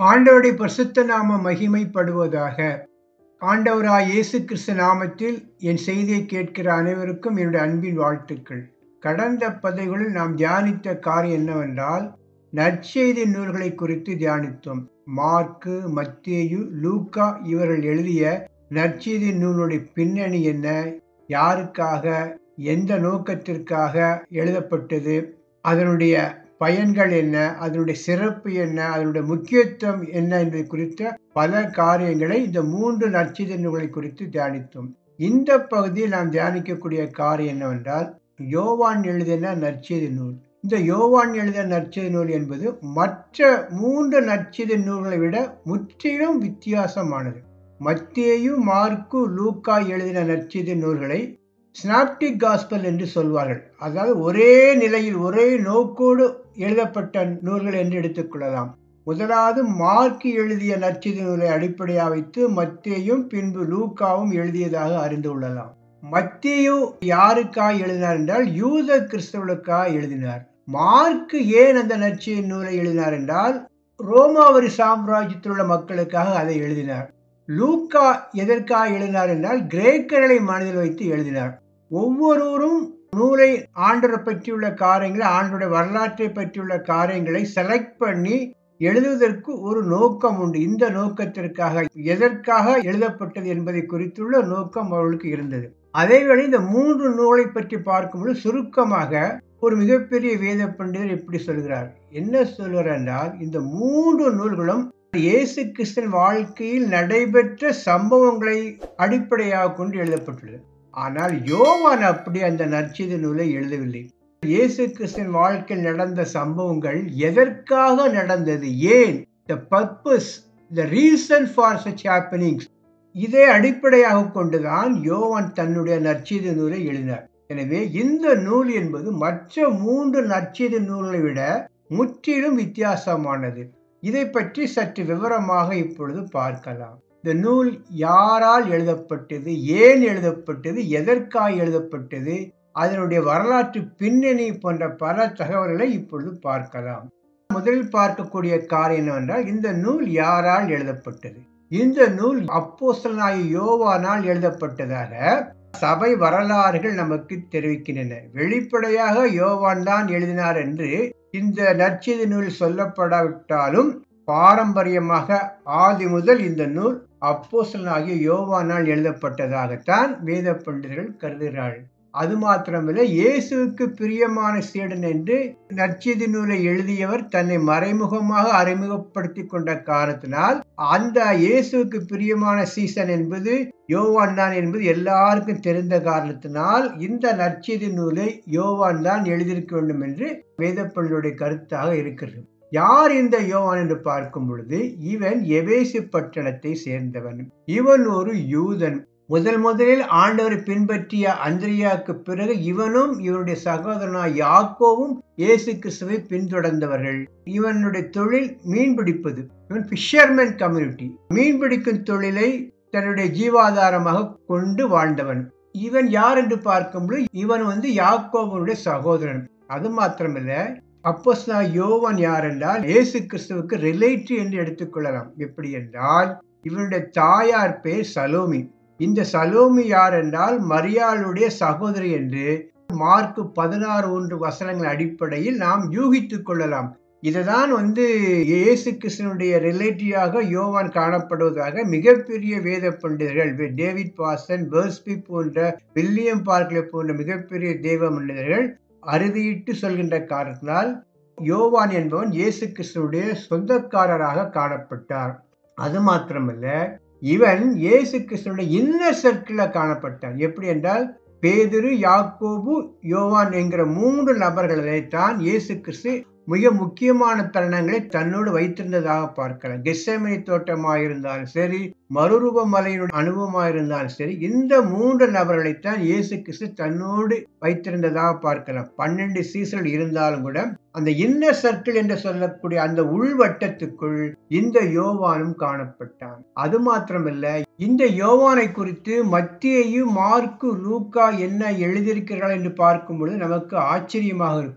ஆண்டவருடைய பரிசுத்த நாம மகிமைப்படுவதாக ஆண்டவராய் இயேசு கிறிஸ்து நாமத்தில் என் செய்தியை கேட்கிற அனைவருக்கும் என்னுடைய அன்பின் வாழ்த்துக்கள் கடந்த பதவிகளில் நாம் தியானித்த காரியம் என்னவென்றால் நற்செய்தி நூல்களை குறித்து தியானித்தோம் மார்க்கு மத்தேயு லூக்கா இவர்கள் எழுதிய நற்செய்தி நூலுடைய பின்னணி என்ன யாருக்காக எந்த நோக்கத்திற்காக எழுதப்பட்டது அதனுடைய பயன்கள் என்ன அதனுடைய சிறப்பு என்ன அதனுடைய முக்கியத்துவம் என்ன என்பது குறித்த பல காரியங்களை இந்த மூன்று நற்செய்தி நூல்களை குறித்து தியானித்தோம் இந்த பகுதியில் நாம் தியானிக்கக்கூடிய காரியம் என்னவென்றால் யோவான் எழுதின நற்செய்தி நூல் இந்த யோவான் எழுதின நற்செய்தி நூல் என்பது மற்ற மூன்று நற்செய்தி நூல்களை விட முற்றிலும் வித்தியாசமானது மத்தேயு மார்க்கு லூக்கா எழுதின நற்செய்தி நூல்களை ஸ்னாப்டிக் காஸ்பல் என்று சொல்வார்கள் அதாவது ஒரே நிலையில் ஒரே நோக்கோடு எழுதப்பட்ட நூல்கள் என்று எடுத்துக்கொள்ளலாம் முதலாவது மார்க் எழுதிய நற்செய்தி நூலை அடிப்படையாக வைத்து மத்தேயும் பின்பு லூக்காவும் எழுதியதாக அறிந்து கொள்ளலாம் மத்தேயு யாருக்காக எழுதினார் என்றால் யூத கிறிஸ்தவர்களுக்காக எழுதினார் மார்க் ஏன் அந்த நற்செய்தி நூலை எழுதினார் என்றால் ரோமாவரி சாம்ராஜ்யத்தில் உள்ள மக்களுக்காக அதை எழுதினார் லூக்கா எதற்காக எழுதினார் என்றால் கிரேக்கர்களை மனதில் வைத்து எழுதினார் ஒவ்வொருவரும் நூலை ஆண்டரை பற்றியுள்ள காரியங்களை ஆண்டருடைய வரலாற்றை பற்றியுள்ள காரியங்களை செலக்ட் பண்ணி எழுதுவதற்கு ஒரு நோக்கம் உண்டு இந்த நோக்கத்திற்காக எதற்காக எழுதப்பட்டது என்பதை குறித்துள்ள நோக்கம் அவர்களுக்கு இருந்தது அதேவேளை இந்த மூன்று நூலை பற்றி பார்க்கும்போது சுருக்கமாக ஒரு மிகப்பெரிய வேத பண்டிதர் எப்படி சொல்கிறார் என்ன சொல்கிறார் என்றால் இந்த மூன்று நூல்களும் இயேசு கிறிஸ்தன் வாழ்க்கையில் நடைபெற்ற சம்பவங்களை அடிப்படையாக கொண்டு எழுதப்பட்டுள்ளது ஆனால் யோவான் அப்படி அந்த நற்செய்தி நூலை எழுதவில்லை இயேசு கிறிஸ்தன் வாழ்க்கையில் நடந்த சம்பவங்கள் எதற்காக நடந்தது ஏன் the purpose the reason for such happenings இதை அடிப்படையாக கொண்டுதான் யோவான் தன்னுடைய நற்செய்தி நூலை எழுதினார் எனவே இந்த நூல் என்பது மற்ற மூன்று நற்செய்தி நூல்களை விட முற்றிலும் வித்தியாசமானது இதை பற்றி சற்று விவரமாக இப்பொழுது பார்க்கலாம் இந்த நூல் யாரால் எழுதப்பட்டது ஏன் எழுதப்பட்டது எதற்காக எழுதப்பட்டது அதனுடைய வரலாற்று பின்னணி போன்ற பல தகவல்களை இப்பொழுது பார்க்கலாம் முதலில் பார்க்கக்கூடிய காரியம் என்னவென்றால் இந்த நூல் யாரால் எழுதப்பட்டது இந்த நூல் அப்போசனாய யோவானால் எழுதப்பட்டதாக சபை வரலாறுகள் நமக்கு தெரிவிக்கின்றன வெளிப்படையாக யோவான் தான் எழுதினார் என்று இந்த நற்செய்தி நூல் சொல்லப்படாவிட்டாலும் பாரம்பரியமாக ஆதி முதல் இந்த நூல் அப்போசனாகிய யோவானால் எழுதப்பட்டதாகத்தான் வேத பண்டிதர்கள் கருதுகிறார்கள் அது மாத்திரமல்ல இயேசுவுக்கு பிரியமான சீடன் என்று நற்செய்தி நூலை எழுதியவர் தன்னை மறைமுகமாக அறிமுகப்படுத்தி கொண்ட காரணத்தினால் அந்த இயேசுவுக்கு பிரியமான சீசன் என்பது யோவான் தான் என்பது எல்லாருக்கும் தெரிந்த காரணத்தினால் இந்த நற்செய்தி நூலை யோவான் தான் எழுதியிருக்க வேண்டும் என்று வேதப்பள்ளியுடைய கருத்தாக இருக்கிறது யார் இந்த யோவான் என்று பார்க்கும் பொழுது இவன் எவேசு பட்டணத்தை சேர்ந்தவன் இவன் ஒரு யூதன் முதல் முதலில் ஆண்டவரை பின்பற்றிய அந்திரியாவுக்கு பிறகு இவனும் இவனுடைய சகோதரனாய் யாக்கோவும் இயேசு கிறிஸ்துவை பின்தொடர்ந்தவர்கள் இவனுடைய தொழில் மீன் பிடிப்பது இவன் பிஷர்மேன் கம்யூனிட்டி மீன் பிடிக்கும் தொழிலை தன்னுடைய ஜீவாதாரமாக கொண்டு வாழ்ந்தவன் இவன் யார் என்று பார்க்கும்போது இவன் வந்து யாக்கோவனுடைய சகோதரன் அது மாத்திரமல்ல அப்போஸ்னா யோவன் யார் என்றால் இயேசு கிறிஸ்துவுக்கு ரிலேட்டிவ் என்று எடுத்துக்கொள்ளலாம் எப்படி என்றால் இவனுடைய தாயார் பேர் சலோமி இந்த சலோமி யார் என்றால் மரியாளுடைய சகோதரி என்று மார்க் பதினாறு ஒன்று வசனங்கள் அடிப்படையில் நாம் யூகித்துக் கொள்ளலாம் இதுதான் வந்து இயேசு கிருஷ்ணனுடைய ரிலேட்டிவாக யோவான் காணப்படுவதாக மிகப்பெரிய வேத பண்டிதர்கள் டேவிட் பாசன் பேர்ஸ்பி போன்ற வில்லியம் பார்க்லே போன்ற மிகப்பெரிய தேவ மனிதர்கள் அறுதியிட்டு சொல்கின்ற காரணத்தினால் யோவான் என்பவன் இயேசு கிறிஸ்துடைய சொந்தக்காரராக காணப்பட்டார் அது மாத்திரமல்ல இவன் இயேசு கிறிஸ்துடைய இன்னர் சர்க்கிளில் காணப்பட்டான் எப்படி என்றால் பேதுரு யாக்கோபு யோவான் என்கிற மூன்று நபர்களை தான் இயேசு கிறிஸ்து மிக முக்கியமான தருணங்களை தன்னோடு வைத்திருந்ததாக பார்க்கலாம் கெஸ்ஸமணி தோட்டமாக இருந்தாலும் சரி மறுரூப மலையினுடைய அனுபவமாக இருந்தாலும் சரி இந்த மூன்று நபர்களைத்தான் இயேசு கிறிஸ்து தன்னோடு வைத்திருந்ததாக பார்க்கலாம் பன்னெண்டு சீசர்கள் இருந்தாலும் கூட அந்த இன்னர் சர்க்கிள் என்று சொல்லக்கூடிய அந்த உள்வட்டத்துக்குள் இந்த யோவானும் காணப்பட்டான் அது மாத்திரமல்ல இந்த யோவானை குறித்து மத்தியையும் மார்க்கு லூக்கா என்ன எழுதியிருக்கிறார்கள் என்று பார்க்கும் பொழுது நமக்கு ஆச்சரியமாக இருக்கும்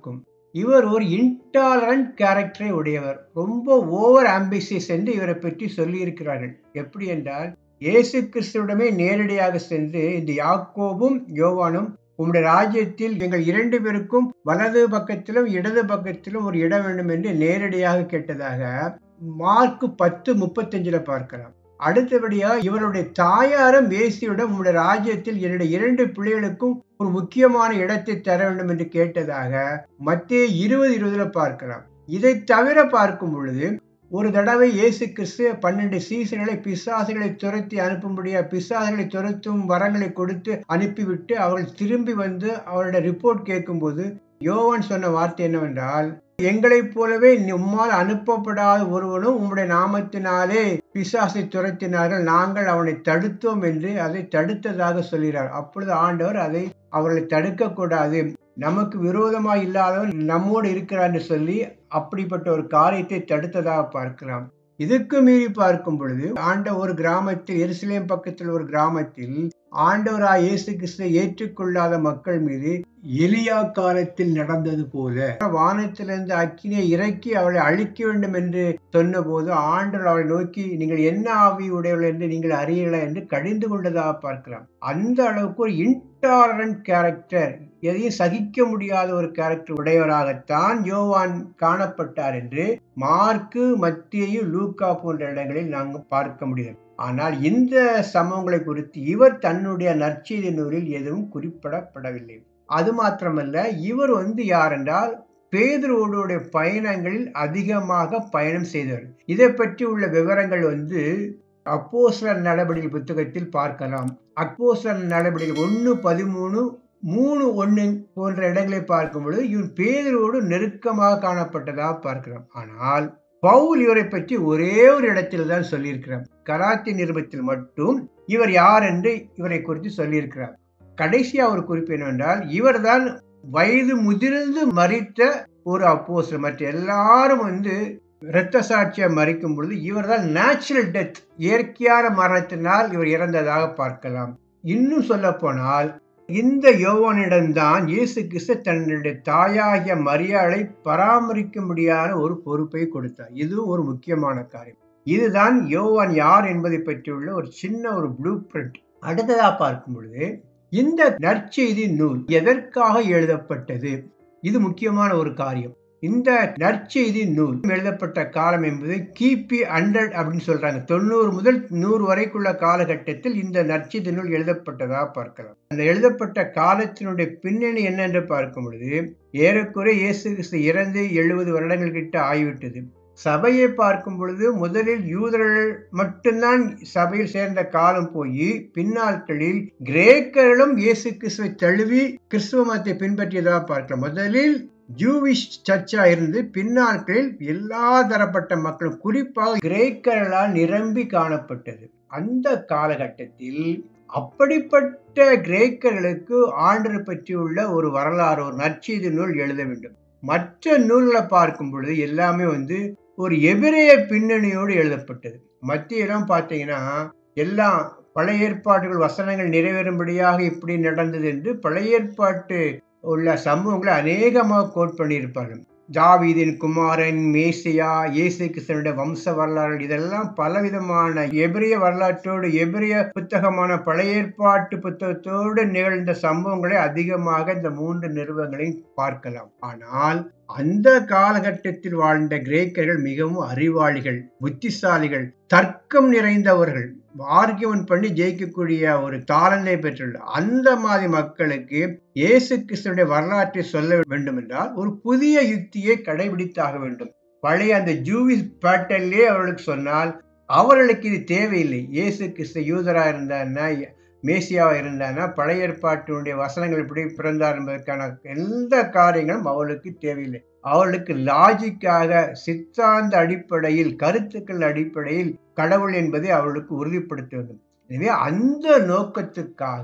இவர் ஒரு இன்டாலரண்ட் கேரக்டரை உடையவர் ரொம்ப ஓவர் ஆம்பிசியஸ் என்று இவரை பற்றி சொல்லியிருக்கிறார்கள் எப்படி என்றால் இயேசு கிறிஸ்துவிடமே நேரடியாக சென்று இந்த யாக்கோபும் யோவானும் உம்முடைய ராஜ்யத்தில் எங்கள் இரண்டு பேருக்கும் வலது பக்கத்திலும் இடது பக்கத்திலும் ஒரு இடம் வேண்டும் என்று நேரடியாக கேட்டதாக மார்க் பத்து முப்பத்தஞ்சுல பார்க்கலாம் அடுத்தபடியா இவருடைய தாயாரும் மேசியுடன் உங்களுடைய ராஜ்யத்தில் என்னுடைய இரண்டு பிள்ளைகளுக்கும் ஒரு முக்கியமான இடத்தை தர வேண்டும் என்று கேட்டதாக மத்திய இருபது இருபதுல பார்க்கலாம் இதை தவிர பார்க்கும் பொழுது ஒரு தடவை இயேசு கிறிஸ்து பன்னெண்டு சீசர்களை பிசாசுகளை துரத்தி அனுப்பும்படியா பிசாசுகளை துரத்தும் வரங்களை கொடுத்து அனுப்பிவிட்டு அவர்கள் திரும்பி வந்து அவருடைய ரிப்போர்ட் கேட்கும்போது யோவான் சொன்ன வார்த்தை என்னவென்றால் எங்களைப் போலவே உம்மால் அனுப்பப்படாத ஒருவனும் உம்முடைய நாமத்தினாலே பிசாசை துரத்தினார்கள் நாங்கள் அவனை தடுத்தோம் என்று அதை தடுத்ததாக சொல்கிறார் அப்பொழுது ஆண்டவர் அதை அவர்களை தடுக்க கூடாது நமக்கு விரோதமாக இல்லாதவன் நம்மோடு இருக்கிறார் என்று சொல்லி அப்படிப்பட்ட ஒரு காரியத்தை தடுத்ததாக பார்க்கலாம் இதுக்கு மீறி பார்க்கும் பொழுது ஆண்ட ஒரு கிராமத்தில் எருசலேம் பக்கத்தில் ஒரு கிராமத்தில் ஆண்டவராய் இயேசு கிறிஸ்துவை ஏற்றுக்கொள்ளாத மக்கள் மீது எலியா காலத்தில் நடந்தது போல வானத்திலிருந்து அக்கினியை இறக்கி அவளை அழிக்க வேண்டும் என்று சொன்னபோது ஆண்டவர் அவளை நோக்கி நீங்கள் என்ன ஆவி உடையவள் என்று நீங்கள் அறியல என்று கடிந்து கொண்டதாக பார்க்கலாம் அந்த அளவுக்கு ஒரு இன்டாலரண்ட் கேரக்டர் எதையும் சகிக்க முடியாத ஒரு கேரக்டர் உடையவராகத்தான் யோவான் காணப்பட்டார் என்று மார்க்கு மத்தியையும் லூக்கா போன்ற இடங்களில் நாங்கள் பார்க்க முடியும் ஆனால் இந்த சம்பவங்களை குறித்து இவர் தன்னுடைய நற்செய்தி நூலில் எதுவும் குறிப்பிடப்படவில்லை அது மாத்திரமல்ல இவர் வந்து யார் என்றால் பேதுருவோடைய பயணங்களில் அதிகமாக பயணம் செய்தவர் இதை பற்றி உள்ள விவரங்கள் வந்து அப்போசர் நடவடிக்கை புத்தகத்தில் பார்க்கலாம் அப்போசர் நடவடிக்கை ஒன்று பதிமூணு மூணு ஒன்று போன்ற இடங்களை பார்க்கும் பொழுது இவர் பேதரோடு நெருக்கமாக காணப்பட்டதாக பார்க்கிறோம் ஆனால் பவுல் இவரை பற்றி ஒரே ஒரு இடத்தில் தான் சொல்லியிருக்கிறார் கராத்தி நிருபத்தில் மட்டும் இவர் யார் என்று இவரை குறித்து சொல்லியிருக்கிறார் கடைசியா ஒரு குறிப்பு என்னவென்றால் இவர்தான் வயது முதிர்ந்து மறித்த ஒரு அப்போசர் மற்ற எல்லாரும் வந்து இரத்த சாட்சியை மறிக்கும் பொழுது இவர் தான் நேச்சுரல் டெத் இயற்கையான மரணத்தினால் இவர் இறந்ததாக பார்க்கலாம் இன்னும் சொல்ல போனால் இந்த யோவானிடம்தான் இயேசு கிறிஸ்து தன்னுடைய தாயாகிய மரியாதை பராமரிக்க முடியாத ஒரு பொறுப்பை கொடுத்தார் இதுவும் ஒரு முக்கியமான காரியம் இதுதான் யோவான் யார் என்பதை பற்றியுள்ள ஒரு சின்ன ஒரு ப்ளூ பிரிண்ட் அடுத்ததா பார்க்கும் பொழுது இந்த நற்செய்தி நூல் எதற்காக எழுதப்பட்டது இது முக்கியமான ஒரு காரியம் இந்த நற்செய்தி நூல் எழுதப்பட்ட காலம் என்பது கிபி ஹண்ட்ரட் அப்படின்னு சொல்றாங்க தொண்ணூறு முதல் நூறு வரைக்குள்ள காலகட்டத்தில் இந்த நற்செய்தி நூல் எழுதப்பட்டதா பார்க்கலாம் அந்த எழுதப்பட்ட காலத்தினுடைய பின்னணி என்ன என்று பார்க்கும் பொழுது ஏறக்குறை இயேசு கிறிஸ்து இறந்து எழுபது வருடங்கள் கிட்ட ஆகிவிட்டது சபையை பார்க்கும் பொழுது முதலில் யூதர்கள் மட்டும்தான் சபையில் சேர்ந்த காலம் போய் பின்னாட்களில் கிரேக்கர்களும் இயேசு கிறிஸ்துவை தழுவி கிறிஸ்துவ மதத்தை பின்பற்றியதாக பார்க்கலாம் முதலில் ஜூவிஷ் சர்ச்சா இருந்து பின்னாட்களில் எல்லா தரப்பட்ட மக்களும் குறிப்பாக கிரேக்கர்களால் நிரம்பி காணப்பட்டது அந்த காலகட்டத்தில் அப்படிப்பட்ட கிரேக்கர்களுக்கு ஆண்டரை பற்றியுள்ள ஒரு வரலாறு ஒரு நற்செய்தி நூல் எழுத வேண்டும் மற்ற நூல்களை பார்க்கும் பொழுது எல்லாமே வந்து ஒரு எபிரேய பின்னணியோடு எழுதப்பட்டது மத்திய இடம் பார்த்தீங்கன்னா எல்லாம் பழைய ஏற்பாடுகள் வசனங்கள் நிறைவேறும்படியாக இப்படி நடந்தது என்று பழைய ஏற்பாட்டு உள்ள சம்பவங்களை அநேகமாக கோட் பண்ணியிருப்பார்கள் ஜாவீதின் குமாரன் மேசியா இயேசு கிருஷ்ணனுடைய வம்ச வரலாறு இதெல்லாம் பலவிதமான எபிரிய வரலாற்றோடு எபிரிய புத்தகமான பழைய ஏற்பாட்டு புத்தகத்தோடு நிகழ்ந்த சம்பவங்களை அதிகமாக இந்த மூன்று நிறுவனங்களையும் பார்க்கலாம் ஆனால் அந்த காலகட்டத்தில் வாழ்ந்த கிரேக்கர்கள் மிகவும் அறிவாளிகள் புத்திசாலிகள் தர்க்கம் நிறைந்தவர்கள் ஆர்கியூமெண்ட் பண்ணி ஜெயிக்கக்கூடிய ஒரு தாளனை பெற்றுள்ள அந்த மாதிரி மக்களுக்கு இயேசு கிறிஸ்துடைய வரலாற்றை சொல்ல வேண்டும் என்றால் ஒரு புதிய யுக்தியை கடைபிடித்தாக வேண்டும் பழைய அந்த ஜூவிஸ் பேட்டர்லே அவர்களுக்கு சொன்னால் அவர்களுக்கு இது தேவையில்லை இயேசு கிறிஸ்து யூதரா இருந்தான்னா மேசியாவா இருந்தான்னா பழைய ஏற்பாட்டினுடைய வசனங்கள் எப்படி பிறந்தார் என்பதற்கான எந்த காரியங்களும் அவளுக்கு தேவையில்லை அவளுக்கு லாஜிக்காக சித்தாந்த அடிப்படையில் கருத்துக்கள் அடிப்படையில் கடவுள் என்பதை அவளுக்கு உறுதிப்படுத்த வேண்டும் எனவே அந்த நோக்கத்துக்காக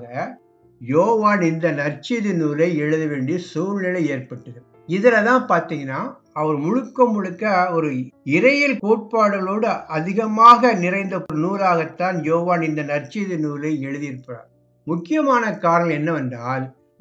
யோவான் இந்த நற்செய்தி நூலை எழுத வேண்டிய சூழ்நிலை ஏற்பட்டது இதுல தான் பார்த்தீங்கன்னா அவர் முழுக்க முழுக்க ஒரு இறையல் கோட்பாடுகளோடு அதிகமாக நிறைந்த ஒரு நூலாகத்தான் யோவான் இந்த நற்செய்தி நூலை எழுதியிருப்பார் முக்கியமான காரணம் என்னவென்றால்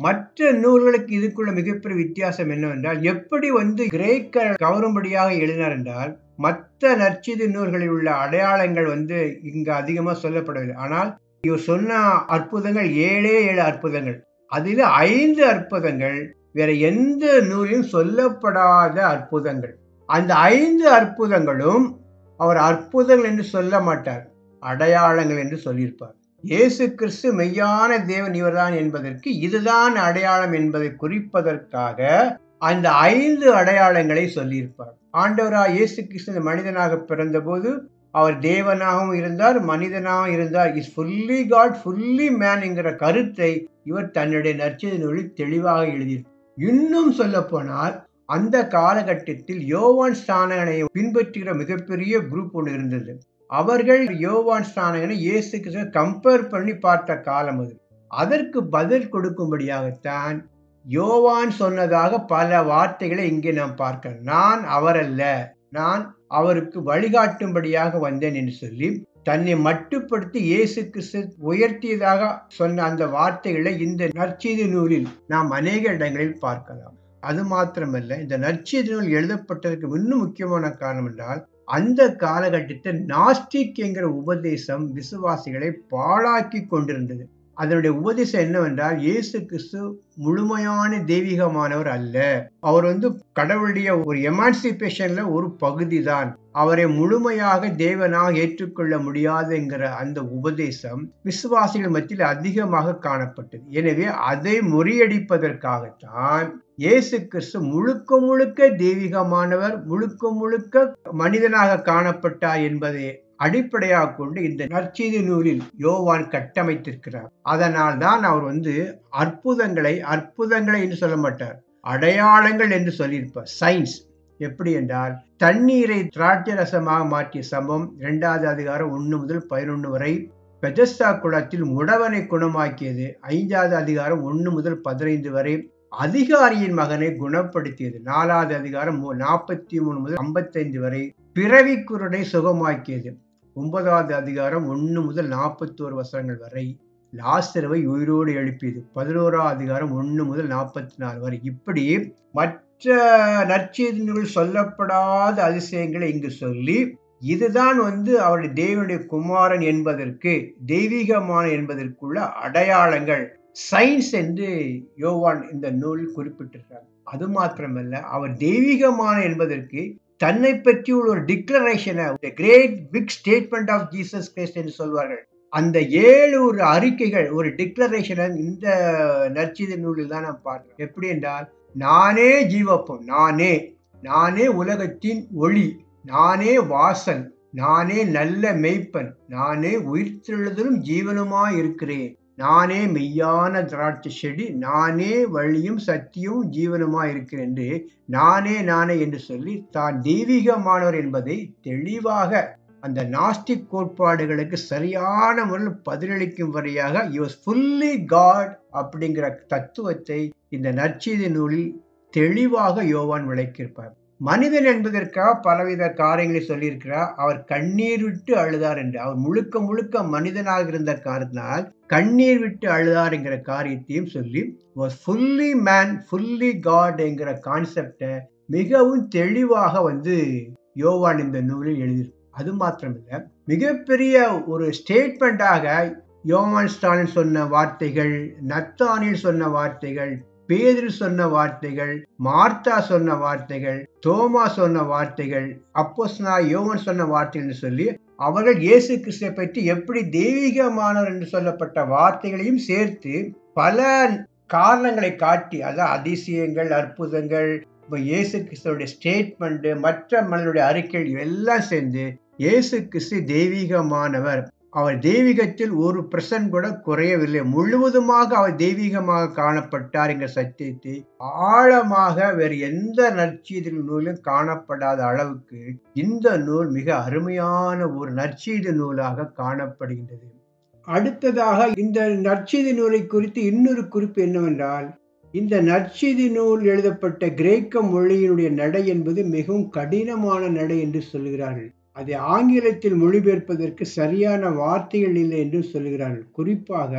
மற்ற நூல்களுக்கு இதுக்குள்ள மிகப்பெரிய வித்தியாசம் என்னவென்றால் எப்படி வந்து கிரேக்க கவரும்படியாக எழுதினார் என்றால் மற்ற நற்செய்தி நூல்களில் உள்ள அடையாளங்கள் வந்து இங்கு அதிகமாக சொல்லப்படவில்லை ஆனால் இவர் சொன்ன அற்புதங்கள் ஏழே ஏழு அற்புதங்கள் அதில் ஐந்து அற்புதங்கள் வேற எந்த நூலிலும் சொல்லப்படாத அற்புதங்கள் அந்த ஐந்து அற்புதங்களும் அவர் அற்புதங்கள் என்று சொல்ல மாட்டார் அடையாளங்கள் என்று சொல்லியிருப்பார் இயேசு கிறிஸ்து மெய்யான தேவன் இவர்தான் என்பதற்கு இதுதான் அடையாளம் என்பதை குறிப்பதற்காக அந்த ஐந்து அடையாளங்களை சொல்லியிருப்பார் ஆண்டவராக இயேசு கிறிஸ்து மனிதனாக பிறந்தபோது அவர் தேவனாகவும் இருந்தார் மனிதனாகவும் இருந்தார் is fully God fully man என்கிற கருத்தை இவர் தன்னுடைய நற்செய்தி நூலில் தெளிவாக எழுதியிருப்பார் இன்னும் சொல்ல போனால் அந்த காலகட்டத்தில் யோவான் ஸ்தானகனை பின்பற்றுகிற மிகப்பெரிய குரூப் ஒன்று இருந்தது அவர்கள் யோவான் ஸ்தானகனை இயேசு கிறிஸ்துவ கம்பேர் பண்ணி பார்த்த காலம் அது அதற்கு பதில் கொடுக்கும்படியாகத்தான் யோவான் சொன்னதாக பல வார்த்தைகளை இங்கே நாம் பார்க்கிறோம் நான் அவரல்ல நான் அவருக்கு வழிகாட்டும்படியாக வந்தேன் என்று சொல்லி தன்னை மட்டுப்படுத்தி இயேசு கிறிஸ்து உயர்த்தியதாக சொன்ன அந்த வார்த்தைகளை இந்த நற்செய்தி நூலில் நாம் அநேக இடங்களில் பார்க்கலாம் அது மாத்திரமல்ல இந்த நற்செய்தி நூல் எழுதப்பட்டதற்கு இன்னும் முக்கியமான காரணம் என்றால் அந்த காலகட்டத்தில் நாஸ்டிக் என்கிற உபதேசம் விசுவாசிகளை பாழாக்கி கொண்டிருந்தது அதனுடைய உபதேசம் என்னவென்றால் இயேசு கிறிஸ்து முழுமையான தெய்வீகமானவர் அல்ல அவர் வந்து கடவுளுடைய ஒரு எமான்சிபேஷன்ல ஒரு பகுதி தான் அவரை முழுமையாக தேவனாக ஏற்றுக்கொள்ள முடியாதுங்கிற அந்த உபதேசம் விசுவாசிகள் மத்தியில் அதிகமாக காணப்பட்டது எனவே அதை முறியடிப்பதற்காகத்தான் இயேசு கிறிஸ்து முழுக்க முழுக்க தெய்வீகமானவர் முழுக்க முழுக்க மனிதனாக காணப்பட்டார் என்பதை அடிப்படையாக கொண்டு இந்த நற்செய்தி நூலில் யோவான் கட்டமைத்திருக்கிறார் அதனால் தான் அவர் வந்து அற்புதங்களை அற்புதங்களை என்று சொல்ல மாட்டார் அடையாளங்கள் என்று சொல்லியிருப்பார் சயின்ஸ் எப்படி என்றால் தண்ணீரை திராட்சை ரசமாக மாற்றிய சம்பவம் இரண்டாவது அதிகாரம் ஒன்று முதல் பதினொன்று வரை பெஜஸ்தா குளத்தில் முடவனை குணமாக்கியது ஐந்தாவது அதிகாரம் ஒன்று முதல் பதினைந்து வரை அதிகாரியின் மகனை குணப்படுத்தியது நாலாவது அதிகாரம் நாற்பத்தி மூணு முதல் ஐம்பத்தைந்து வரை பிறவி குருடை சுகமாக்கியது ஒன்பதாவது அதிகாரம் ஒன்று முதல் நாற்பத்தோரு வசனங்கள் வரை லாஸ்தரவை உயிரோடு எழுப்பியது பதினோராவது அதிகாரம் ஒன்று முதல் நாற்பத்தி நாலு வரை இப்படி மற்ற நற்செய்திகள் சொல்லப்படாத அதிசயங்களை இங்கு சொல்லி இதுதான் வந்து அவருடைய தேவனுடைய குமாரன் என்பதற்கு தெய்வீகமான என்பதற்குள்ள அடையாளங்கள் சயின்ஸ் என்று யோவான் இந்த நூலில் குறிப்பிட்டிருக்கிறார் அது மாத்திரமல்ல அவர் தெய்வீகமான என்பதற்கு தன்னை பற்றி உள்ள ஒரு டிக்ளரேஷனை great big statement of Jesus Christ என்று சொல்வார்கள் அந்த ஏழு ஒரு அறிக்கைகள் ஒரு டிக்ளரேஷனை இந்த நற்செய்தி நூலில் தான் நாம் பார்க்கிறோம் எப்படி என்றால் நானே ஜீவப்பம் நானே நானே உலகத்தின் ஒளி நானே வாசல் நானே நல்ல மெய்ப்பன் நானே உயிர்த்தெழுதலும் ஜீவனுமாய் இருக்கிறேன் நானே மெய்யான திராட்சை செடி நானே வழியும் சத்தியும் ஜீவனுமா இருக்கிறேன் என்று நானே நானே என்று சொல்லி தான் தெய்வீகமானவர் என்பதை தெளிவாக அந்த நாஸ்டிக் கோட்பாடுகளுக்கு சரியான முறையில் பதிலளிக்கும் வரையாக யூஸ் ஃபுல்லி காட் அப்படிங்கிற தத்துவத்தை இந்த நற்செய்தி நூலில் தெளிவாக யோவான் விளக்கியிருப்பார் மனிதன் என்பதற்காக பலவித காரியங்களை சொல்லியிருக்கிறார் அவர் கண்ணீர் விட்டு அழுதார் என்று அவர் முழுக்க முழுக்க மனிதனாக இருந்த காரணத்தினால் கண்ணீர் விட்டு அழுதார் என்கிற காரியத்தையும் சொல்லி ஃபுல்லி மேன் ஃபுல்லி காட் என்கிற கான்செப்டை மிகவும் தெளிவாக வந்து யோவான் இந்த நூலில் எழுதியிருக்கு அது மாத்திரமில்ல மிகப்பெரிய ஒரு ஸ்டேட்மெண்ட்டாக யோவான் ஸ்டாலின் சொன்ன வார்த்தைகள் நத்தானில் சொன்ன வார்த்தைகள் பேதில் சொன்ன வார்த்தைகள் மார்த்தா சொன்ன வார்த்தைகள் தோமா சொன்ன வார்த்தைகள் அப்போஸ்னா யோவன் சொன்ன வார்த்தைகள் சொல்லி அவர்கள் இயேசு கிறிஸ்துவை பற்றி எப்படி தெய்வீகமானவர் என்று சொல்லப்பட்ட வார்த்தைகளையும் சேர்த்து பல காரணங்களை காட்டி அதான் அதிசயங்கள் அற்புதங்கள் இப்போ இயேசு கிறிஸ்துவோடைய ஸ்டேட்மெண்ட் மற்ற மனிதனுடைய அறிக்கைகள் எல்லாம் சேர்ந்து இயேசு கிறிஸ்து தெய்வீகமானவர் அவர் தெய்வீகத்தில் ஒரு பிரசன் கூட குறையவில்லை முழுவதுமாக அவர் தெய்வீகமாக காணப்பட்டார் என்ற சத்தியத்தை ஆழமாக வேறு எந்த நற்செய்தி நூலும் காணப்படாத அளவுக்கு இந்த நூல் மிக அருமையான ஒரு நற்செய்தி நூலாக காணப்படுகின்றது அடுத்ததாக இந்த நற்செய்தி நூலை குறித்து இன்னொரு குறிப்பு என்னவென்றால் இந்த நற்செய்தி நூல் எழுதப்பட்ட கிரேக்க மொழியினுடைய நடை என்பது மிகவும் கடினமான நடை என்று சொல்கிறார்கள் அதை ஆங்கிலத்தில் மொழிபெயர்ப்பதற்கு சரியான வார்த்தைகள் இல்லை என்று சொல்கிறார்கள் குறிப்பாக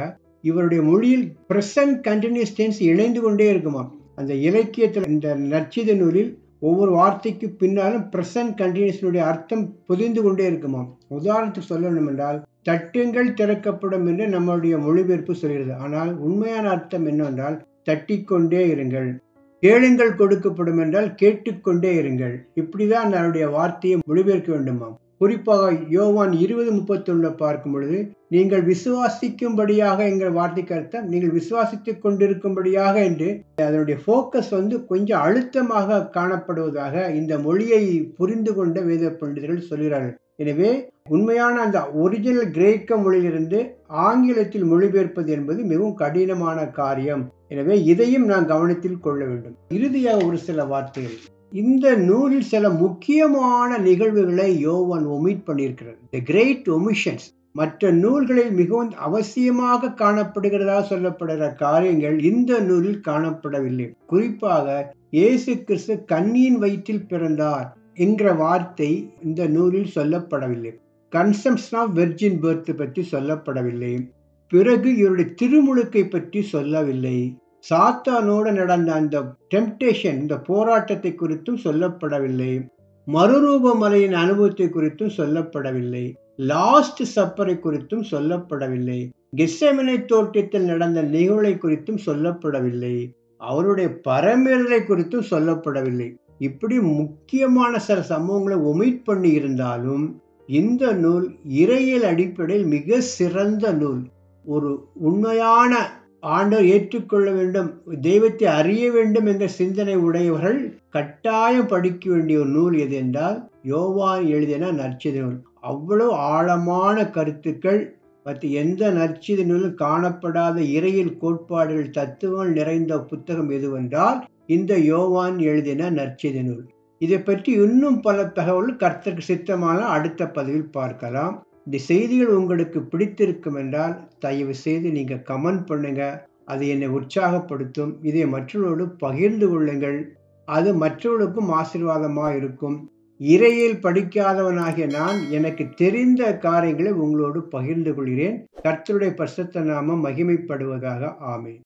இவருடைய மொழியில் பிரசன்ட் கண்டினியூஸ் டென்ஸ் இணைந்து கொண்டே இருக்குமாம் அந்த இலக்கியத்தில் இந்த நற்சித நூலில் ஒவ்வொரு வார்த்தைக்கு பின்னாலும் பிரசன்ட் கண்டினியூஸனுடைய அர்த்தம் புதிந்து கொண்டே இருக்குமாம் உதாரணத்துக்கு சொல்லணும் என்றால் தட்டுங்கள் திறக்கப்படும் என்று நம்மளுடைய மொழிபெயர்ப்பு சொல்கிறது ஆனால் உண்மையான அர்த்தம் என்னவென்றால் தட்டிக்கொண்டே இருங்கள் கேளுங்கள் கொடுக்கப்படும் என்றால் கேட்டுக்கொண்டே இருங்கள் இப்படிதான் நம்முடைய வார்த்தையை மொழிபெயர்க்க வேண்டுமாம் குறிப்பாக யோவான் இருபது முப்பத்தொன்னு பார்க்கும் பொழுது நீங்கள் விசுவாசிக்கும்படியாக எங்கள் வார்த்தைக்கு அர்த்தம் நீங்கள் விசுவாசித்துக் கொண்டிருக்கும்படியாக என்று அதனுடைய ஃபோக்கஸ் வந்து கொஞ்சம் அழுத்தமாக காணப்படுவதாக இந்த மொழியை புரிந்து கொண்ட வேத பண்டிதர்கள் சொல்கிறார்கள் எனவே உண்மையான அந்த ஒரிஜினல் கிரேக்க மொழியிலிருந்து ஆங்கிலத்தில் மொழிபெயர்ப்பது என்பது மிகவும் கடினமான காரியம் எனவே இதையும் நான் கவனத்தில் கொள்ள வேண்டும் இறுதியாக ஒரு சில வார்த்தைகள் இந்த நூலில் சில முக்கியமான நிகழ்வுகளை யோவான் ஒமிட் பண்ணியிருக்கிறார் த கிரேட் ஒமிஷன்ஸ் மற்ற நூல்களில் மிகவும் அவசியமாக காணப்படுகிறதா சொல்லப்படுகிற காரியங்கள் இந்த நூலில் காணப்படவில்லை குறிப்பாக இயேசு கிறிஸ்து கண்ணியின் வயிற்றில் பிறந்தார் என்கிற வார்த்தை இந்த நூலில் சொல்லப்படவில்லை கன்சம்ஷன் ஆஃப் வெர்ஜின் பர்த் பற்றி சொல்லப்படவில்லை பிறகு இவருடைய திருமுழுக்கை பற்றி சொல்லவில்லை சாத்தானோடு நடந்த அந்த டெம்டேஷன் இந்த போராட்டத்தை குறித்தும் சொல்லப்படவில்லை மறுரூப மலையின் அனுபவத்தை குறித்தும் சொல்லப்படவில்லை லாஸ்ட் சப்பரை குறித்தும் சொல்லப்படவில்லை கெஸ்ஸமனை தோட்டத்தில் நடந்த நிகழ்வை குறித்தும் சொல்லப்படவில்லை அவருடைய பரம்பரை குறித்தும் சொல்லப்படவில்லை இப்படி முக்கியமான சில சம்பவங்களை ஒமிட் பண்ணி இருந்தாலும் இந்த நூல் இறையியல் அடிப்படையில் மிக சிறந்த நூல் ஒரு உண்மையான ஆண்டவர் ஏற்றுக்கொள்ள வேண்டும் தெய்வத்தை அறிய வேண்டும் என்ற சிந்தனை உடையவர்கள் கட்டாயம் படிக்க வேண்டிய ஒரு நூல் எது என்றால் யோவான் எழுதின நற்சித நூல் அவ்வளவு ஆழமான கருத்துக்கள் மற்ற எந்த நற்சித நூலும் காணப்படாத இறையில் கோட்பாடுகள் தத்துவங்கள் நிறைந்த புத்தகம் எதுவென்றால் இந்த யோவான் எழுதின நற்சித நூல் இதை பற்றி இன்னும் பல தகவல் கர்த்தருக்கு சித்தமான அடுத்த பதிவில் பார்க்கலாம் இந்த செய்திகள் உங்களுக்கு பிடித்திருக்கும் என்றால் தயவு செய்து நீங்கள் கமெண்ட் பண்ணுங்க அது என்னை உற்சாகப்படுத்தும் இதை மற்றவர்களோடு பகிர்ந்து கொள்ளுங்கள் அது மற்றவர்களுக்கும் ஆசீர்வாதமாக இருக்கும் இறையில் படிக்காதவனாகிய நான் எனக்கு தெரிந்த காரியங்களை உங்களோடு பகிர்ந்து கொள்கிறேன் கர்த்தருடைய பரிசுத்த நாமம் மகிமைப்படுவதாக ஆமேன்